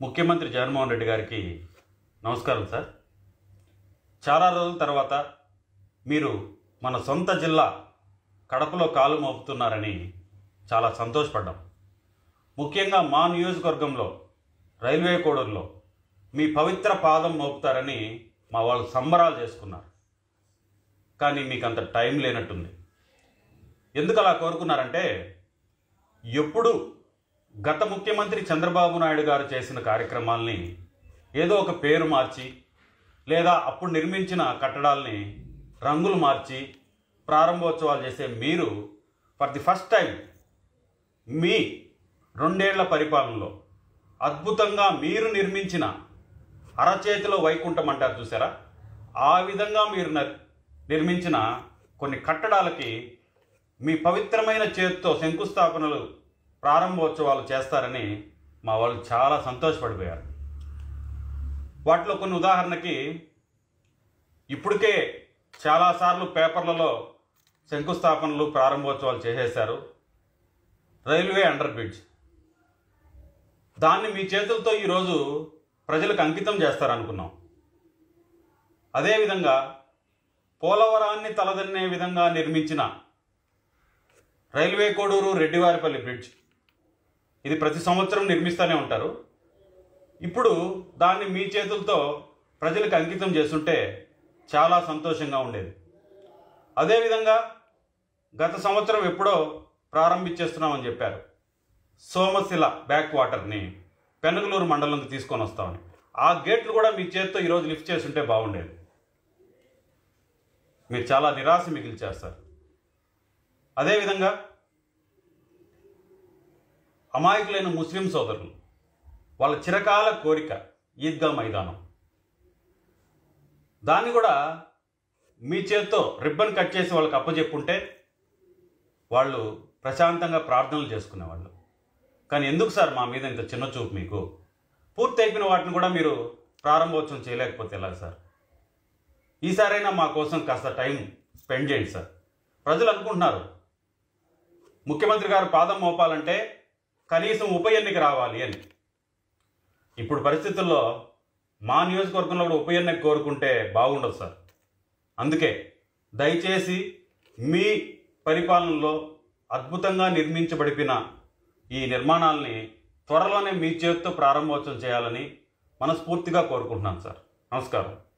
ముఖ్యమంత్రి జగన్మోహన్ రెడ్డి గారికి నమస్కారం సార్ చాలా రోజుల తర్వాత మీరు మన సొంత జిల్లా కడపలో కాలు మోపుతున్నారని చాలా సంతోషపడ్డాం ముఖ్యంగా మా నియోజకవర్గంలో రైల్వే కోడూరులో మీ పవిత్ర పాదం మోపుతారని మా వాళ్ళు సంబరాలు చేసుకున్నారు కానీ మీకు అంత టైం లేనట్టుంది ఎందుకు అలా కోరుకున్నారంటే ఎప్పుడు గత ముఖ్యమంత్రి చంద్రబాబు నాయుడు గారు చేసిన కార్యక్రమాల్ని ఏదో ఒక పేరు మార్చి లేదా అప్పుడు నిర్మించిన కట్టడాల్ని రంగులు మార్చి ప్రారంభోత్సవాలు చేసే మీరు ఫర్ ది ఫస్ట్ టైం మీ రెండేళ్ల పరిపాలనలో అద్భుతంగా మీరు నిర్మించిన అరచేతిలో వైకుంఠం అంటారు చూసారా ఆ విధంగా మీరు న- నిర్మించిన కొన్ని కట్టడాలకి మీ పవిత్రమైన చేతితో శంకుస్థాపనలు ప్రారంభోత్సవాలు చేస్తారని మా వాళ్ళు చాలా సంతోషపడిపోయారు వాటిలో కొన్ని ఉదాహరణకి ఇప్పటికే చాలాసార్లు పేపర్లలో శంకుస్థాపనలు ప్రారంభోత్సవాలు చేసేశారు రైల్వే అండర్ బ్రిడ్జ్ దాన్ని మీ చేతులతో ఈరోజు ప్రజలకు అంకితం చేస్తారనుకున్నాం అదేవిధంగా పోలవరాన్ని తలదన్నే విధంగా నిర్మించిన రైల్వే కోడూరు రెడ్డివారిపల్లి బ్రిడ్జ్ ఇది ప్రతి సంవత్సరం నిర్మిస్తూనే ఉంటారు ఇప్పుడు దాన్ని మీ చేతులతో ప్రజలకు అంకితం చేస్తుంటే చాలా సంతోషంగా ఉండేది అదేవిధంగా గత సంవత్సరం ఎప్పుడో ప్రారంభించేస్తున్నామని చెప్పారు సోమశిల బ్యాక్ వాటర్ని పెనగలూరు మండలంకి తీసుకొని వస్తామని ఆ గేట్లు కూడా మీ చేత్తో ఈరోజు లిఫ్ట్ చేస్తుంటే బాగుండేది మీరు చాలా నిరాశ మిగిల్చేస్తారు అదేవిధంగా అమాయకులైన ముస్లిం సోదరులు వాళ్ళ చిరకాల కోరిక ఈద్గా మైదానం దాన్ని కూడా మీ చేత్తో రిబ్బన్ కట్ చేసి వాళ్ళకి అప్పచెప్పుంటే వాళ్ళు ప్రశాంతంగా ప్రార్థనలు చేసుకునేవాళ్ళు కానీ ఎందుకు సార్ మా మీద ఇంత చిన్న చూపు మీకు పూర్తి అయిపోయిన వాటిని కూడా మీరు ప్రారంభోత్సవం చేయలేకపోతే ఎలా సార్ ఈసారైనా మా కోసం కాస్త టైం స్పెండ్ చేయండి సార్ ప్రజలు అనుకుంటున్నారు ముఖ్యమంత్రి గారు పాదం మోపాలంటే కనీసం ఉప ఎన్నిక రావాలి అని ఇప్పుడు పరిస్థితుల్లో మా నియోజకవర్గంలో కూడా ఉప ఎన్నిక కోరుకుంటే బాగుండదు సార్ అందుకే దయచేసి మీ పరిపాలనలో అద్భుతంగా నిర్మించబడిపిన ఈ నిర్మాణాలని త్వరలోనే మీ చేతితో ప్రారంభోత్సవం చేయాలని మనస్ఫూర్తిగా కోరుకుంటున్నాను సార్ నమస్కారం